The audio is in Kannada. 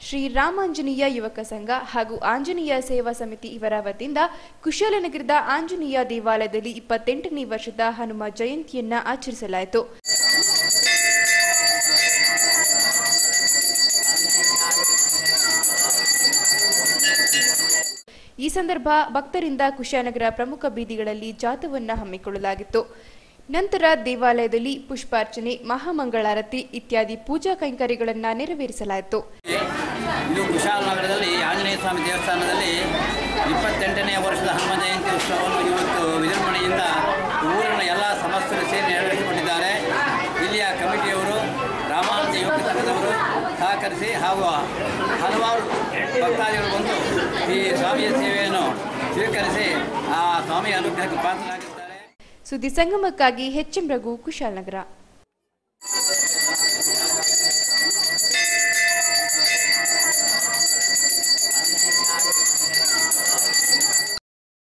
ಶ್ರೀರಾಮಾಂಜನೇಯ ಯುವಕ ಸಂಘ ಹಾಗೂ ಆಂಜನೇಯ ಸೇವಾ ಸಮಿತಿ ಇವರ ವತಿಯಿಂದ ಕುಶಾಲನಗರದ ಆಂಜನೇಯ ದೇವಾಲಯದಲ್ಲಿ ಇಪ್ಪತ್ತೆಂಟನೇ ವರ್ಷದ ಹನುಮ ಜಯಂತಿಯನ್ನ ಆಚರಿಸಲಾಯಿತು ಈ ಸಂದರ್ಭ ಭಕ್ತರಿಂದ ಕುಶಾನಗರ ಪ್ರಮುಖ ಬೀದಿಗಳಲ್ಲಿ ಜಾಥವನ್ನ ಹಮ್ಮಿಕೊಳ್ಳಲಾಗಿತ್ತು ನಂತರ ದೇವಾಲಯದಲ್ಲಿ ಪುಷ್ಪಾರ್ಚನೆ ಮಹಾಮಂಗಳಾರತಿ ಇತ್ಯಾದಿ ಪೂಜಾ ಕೈಂಕರ್ಯಗಳನ್ನು ನೆರವೇರಿಸಲಾಯಿತು ಇದು ಕುಶಾಲನಗರದಲ್ಲಿ ಆಂಜನೇಯ ಸ್ವಾಮಿ ದೇವಸ್ಥಾನದಲ್ಲಿ ಇಪ್ಪತ್ತೆಂಟನೇ ವರ್ಷದ ಹನುಮ ಜಯಂತಿ ಉತ್ಸವವನ್ನು ಇವತ್ತು ವಿಜೃಂಭಣೆಯಿಂದ ಊರಿನ ಎಲ್ಲ ಸಮಸ್ತರು ಸೇರಿ ನೆರವೇರಿಸಿಕೊಂಡಿದ್ದಾರೆ ಇಲ್ಲಿಯ ಕಮಿಟಿಯವರು ರಾಮಾನಂದ ಯುವಕ ಸಂಘದವರು ಸಹಕರಿಸಿ ಹಾಗೂ ಹಲವಾರು ಭಕ್ತಾದಿಗಳು ಬಂದು ಈ ಸ್ವಾಮಿಯ ಸೇವೆಯನ್ನು ಸ್ವೀಕರಿಸಿ ಆ ಸ್ವಾಮಿಯ ಅನುಗ್ರಹಕ್ಕೆ ಪಾತ್ರರಾಗಿದ್ದಾರೆ ಸುದ್ದಿ ಸಂಗಮಕ್ಕಾಗಿ ಎಚ್ಎಂ ರಘು ಕುಶಾಲನಗರ